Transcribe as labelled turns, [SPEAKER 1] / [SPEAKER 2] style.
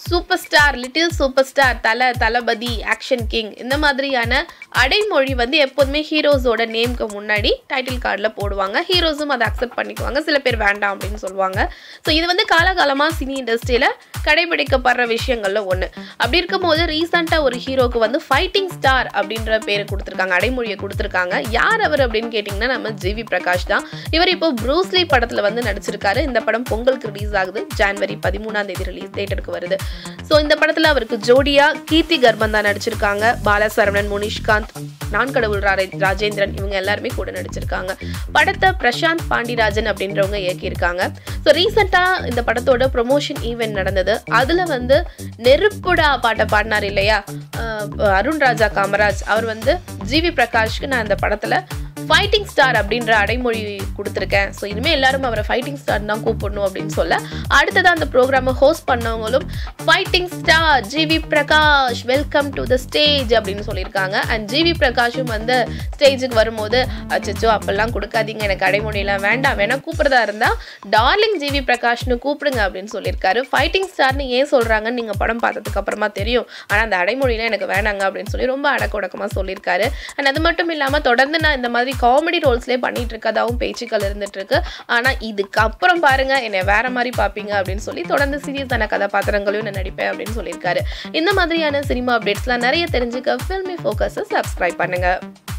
[SPEAKER 1] super star little super star Thala Thalapathy action king இந்த மாதிரியான அடைமொழி வந்து எப்போதுமே ஹீரோஸோட நேம்க்கு முன்னாடி டைட்டில் கார்டில் போடுவாங்க ஹீரோஸும் அதை அக்செப்ட் பண்ணிக்குவாங்க சில பேர் வேண்டாம் அப்படின்னு சொல்லுவாங்க ஸோ இது வந்து காலகாலமாக சினி இண்டஸ்ட்ரியில் கடைபிடிக்கப்படுற விஷயங்கள்ல ஒன்று அப்படி இருக்கும்போது ரீசெண்டாக ஒரு ஹீரோக்கு வந்து ஃபைட்டிங் ஸ்டார் அப்படின்ற பேர் கொடுத்துருக்காங்க அடைமொழியை கொடுத்துருக்காங்க யார் அவர் அப்படின்னு கேட்டிங்கன்னா நம்ம ஜிவி பிரகாஷ் தான் இவர் இப்போ ப்ரூஸ்லி படத்தில் வந்து நடிச்சிருக்காரு இந்த படம் பொங்கலுக்கு ரிலீஸ் ஆகுது ஜான்வரி பதிமூணாம் தேதி ரிலீஸ் தேட்டருக்கு வருது ஸோ இந்த படத்தில் அவருக்கு ஜோடியா கீர்த்தி கர்பன் தான் நடிச்சிருக்காங்க பாலசரவணன் முனிஷ்காந்த் நான் கடவுள் ரா- ராஜேந்திரன் இவங்க எல்லாருமே கூட நடிச்சிருக்காங்க படத்தை பிரசாந்த் பாண்டிராஜன் அப்படின்றவங்க இயக்கியிருக்காங்க ஸோ ரீசெண்டாக இந்த படத்தோட ப்ரொமோஷன் ஈவெண்ட் நடந்தது அதில் வந்து நெருப்புடா பாட்டை பாடினார் இல்லையா அஹ் அருண் ராஜா காமராஜ் அவர் வந்து ஜிவி பிரகாஷ்க்கு நான் இந்த படத்தில் ஃபைட்டிங் ஸ்டார் அப்படின்ற அடைமொழி கொடுத்துருக்கேன் ஸோ இனிமேல் எல்லாரும் அவரை ஃபைட்டிங் ஸ்டார் தான் கூப்பிடணும் அப்படின்னு சொல்ல அடுத்ததான் அந்த ப்ரோக்ராமை ஹோஸ்ட் பண்ணவங்களும் fighting star GV Prakash welcome to the stage அப்படின்னு சொல்லியிருக்காங்க அண்ட் ஜிவி பிரகாஷும் வந்து ஸ்டேஜுக்கு வரும்போது அச்சச்சோ அப்பெல்லாம் கொடுக்காதீங்க எனக்கு அடைமொழியெல்லாம் வேண்டாம் வேணா கூப்பிட்றதா இருந்தால் டார்லிங் ஜிவி பிரகாஷ்னு கூப்பிடுங்க அப்படின்னு சொல்லியிருக்காரு ஃபைட்டிங் ஸ்டார்னு ஏன் சொல்கிறாங்கன்னு நீங்கள் படம் பார்த்ததுக்கு அப்புறமா தெரியும் ஆனால் அந்த அடைமொழியெலாம் எனக்கு வேணாங்க அப்படின்னு சொல்லி ரொம்ப அடக்க உடக்கமாக சொல்லியிருக்காரு அண்ட் அது மட்டும் இல்லாமல் தொடர்ந்து நான் இந்த மாதிரி காமெடி ரோல்ஸ்லேயே பண்ணிட்டு இருக்கதாவும் பேச்சுக்கள் இருந்துட்டு இருக்கு ஆனால் இதுக்கப்புறம் பாருங்க என்னை வேற மாதிரி பார்ப்பீங்க அப்படின்னு சொல்லி தொடர்ந்து சீரியஸான கதாபாத்திரங்களையும் நான் நடிப்பேன் அப்படின்னு சொல்லியிருக்காரு இந்த மாதிரியான சினிமா அப்டேட்ஸ்லாம் நிறைய தெரிஞ்சுக்க ஃபில்மி ஃபோக்கஸை சப்ஸ்கிரைப் பண்ணுங்க